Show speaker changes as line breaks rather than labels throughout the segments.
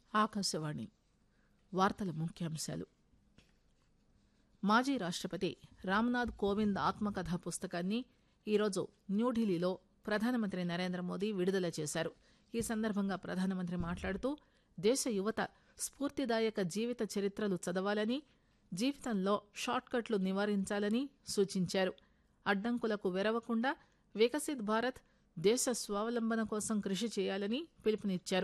ఆకాశవాణి వార్తల ముఖ్యాంశాలు మాజీ రాష్టపతి రామ్నాథ్ కోవింద్ ఆత్మకథ పుస్తకాన్ని ఈరోజు న్యూఢిల్లీలో ప్రధానమంత్రి నరేంద్ర మోదీ విడుదల చేశారు ఈ సందర్భంగా ప్రధానమంత్రి మాట్లాడుతూ దేశ యువత స్ఫూర్తిదాయక జీవిత చరిత్రలు చదవాలని జీవితంలో షార్ట్కట్లు నివారించాలని సూచించారు అడ్డంకులకు వెరవకుండా వికసిత్ భారత్ దేశ స్వావలంబన కోసం కృషి చేయాలని పిలుపునిచ్చారు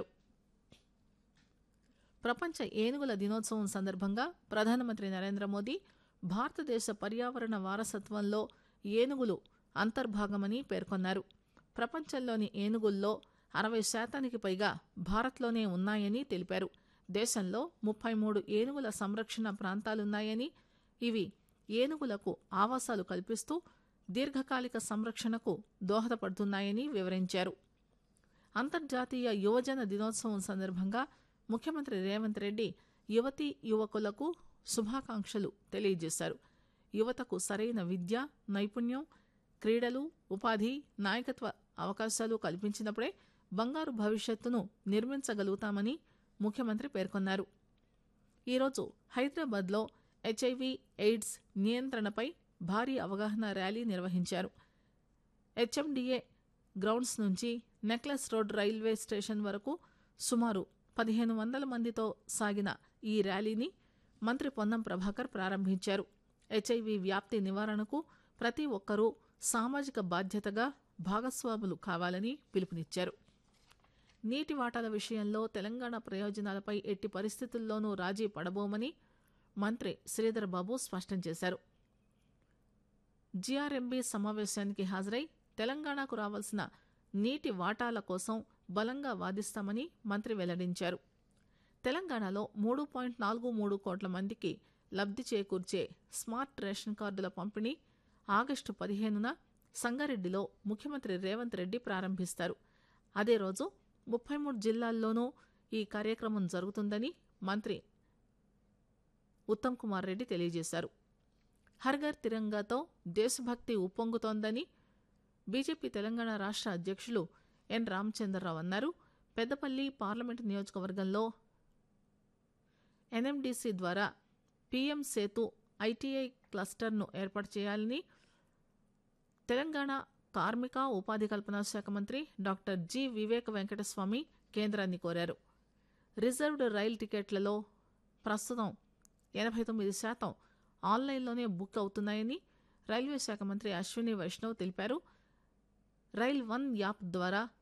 ప్రపంచ ఏనుగుల దినోత్సవం సందర్భంగా ప్రధానమంత్రి నరేంద్ర మోదీ భారతదేశ పర్యావరణ వారసత్వంలో ఏనుగులు అంతర్భాగమని పేర్కొన్నారు ప్రపంచంలోని ఏనుగుల్లో అరవై శాతానికి పైగా భారత్లోనే ఉన్నాయని తెలిపారు దేశంలో ముప్పై మూడు ఏనుగుల సంరక్షణ ప్రాంతాలున్నాయని ఇవి ఏనుగులకు ఆవాసాలు కల్పిస్తూ దీర్ఘకాలిక సంరక్షణకు దోహదపడుతున్నాయని వివరించారు అంతర్జాతీయ యువజన దినోత్సవం సందర్భంగా ముఖ్యమంత్రి రేవంత్ రెడ్డి యువతీ యువకులకు శుభాకాంక్షలు తెలియజేశారు యువతకు సరైన విద్య నైపుణ్యం క్రీడలు ఉపాధి నాయకత్వ అవకాశాలు కల్పించినప్పుడే బంగారు భవిష్యత్తును నిర్మించగలుగుతామని ముఖ్యమంత్రి పేర్కొన్నారు ఈరోజు హైదరాబాద్లో హెచ్ఐవి ఎయిడ్స్ నియంత్రణపై భారీ అవగాహన ర్యాలీ నిర్వహించారు హెచ్ఎండిఏ గ్రౌండ్స్ నుంచి నెక్లెస్ రోడ్ రైల్వే స్టేషన్ వరకు సుమారు పదిహేను వందల మందితో సాగిన ఈ ర్యాలీని మంత్రి పొన్నం ప్రభాకర్ ప్రారంభించారు హెచ్ఐవి వ్యాప్తి నివారణకు ప్రతి ఒక్కరూ సామాజిక బాధ్యతగా భాగస్వాములు కావాలని పిలుపునిచ్చారు నీటి వాటాల విషయంలో తెలంగాణ ప్రయోజనాలపై ఎట్టి పరిస్థితుల్లోనూ రాజీ పడబోమని మంత్రి శ్రీధర్ బాబు స్పష్టం చేశారు జీఆర్ఎంబీ సమావేశానికి హాజరై తెలంగాణకు రావాల్సిన నీటి వాటాల కోసం బలంగా వాదిస్తామని మంత్రి వెల్లడించారు తెలంగాణలో మూడు పాయింట్ నాలుగు మూడు కోట్ల మందికి లబ్ది చేకూర్చే స్మార్ట్ రేషన్ కార్డుల పంపిణీ ఆగస్టు పదిహేనున సంగారెడ్డిలో ముఖ్యమంత్రి రేవంత్ రెడ్డి ప్రారంభిస్తారు అదే రోజు ముప్పై మూడు జిల్లాల్లోనూ ఈ కార్యక్రమం జరుగుతుందని మంత్రి ఉత్తమ్ కుమార్ రెడ్డి తెలియజేశారు హర్ఘర్ తిరంగాతో దేశభక్తి ఉప్పొంగుతోందని బీజేపీ తెలంగాణ రాష్ట్ర అధ్యక్షులు ఎన్ రామచంద్రరావు అన్నారు పెద్దపల్లి పార్లమెంటు నియోజకవర్గంలో ఎన్ఎండిసి ద్వారా పీఎం సేతు ఐటీఐ క్లస్టర్ను ఏర్పాటు చేయాలని తెలంగాణ కార్మిక ఉపాధి కల్పన శాఖ మంత్రి డాక్టర్ జి వివేక వెంకటస్వామి కేంద్రాన్ని కోరారు రిజర్వ్డ్ రైల్ టికెట్లలో ప్రస్తుతం ఎనభై తొమ్మిది శాతం ఆన్లైన్లోనే బుక్ అవుతున్నాయని రైల్వే శాఖ మంత్రి అశ్విని వైష్ణవ్ తెలిపారు రైల్ వన్ యాప్ ద్వారా